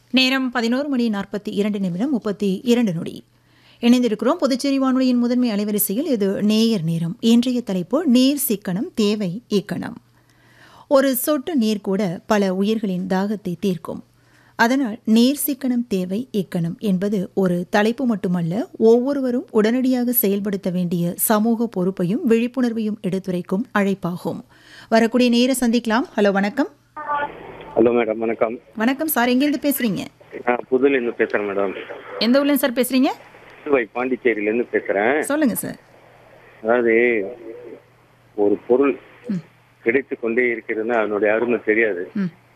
நேரம் பதினோரு மணி நாற்பத்தி இரண்டு நிமிடம் முப்பத்தி இரண்டு நொடி இணைந்திருக்கிறோம் புதுச்சேரி வானொலியின் முதன்மை அலைவரிசையில் இது நேயர் நேரம் இன்றைய தலைப்பு நீர் சிக்கனம் தேவை ஈக்கணம் ஒரு சொட்டு நீர் கூட பல உயிர்களின் தாகத்தை தீர்க்கும் அதனால் நீர் சிக்கனம் தேவை இக்கணம் என்பது ஒரு தலைப்பு மட்டுமல்ல ஒவ்வொருவரும் உடனடியாக செயல்படுத்த வேண்டிய சமூக பொறுப்பையும் விழிப்புணர்வையும் எடுத்துரைக்கும் அழைப்பாகும் வரக்கூடிய நேர சந்திக்கலாம் ஹலோ வணக்கம் ஹலோ மேடம் வணக்கம் வணக்கம் சார் எங்கேருந்து பேசுறீங்க நான் புதுலேருந்து பேசுகிறேன் மேடம் எந்த ஊர்லேருந்து சார் பேசுறீங்க புதுவை பாண்டிச்சேரியிலேருந்து பேசுகிறேன் சொல்லுங்க சார் அதாவது ஒரு பொருள் கிடைத்து கொண்டே இருக்கிறதுன்னா அதனுடைய அருமை தெரியாது ம்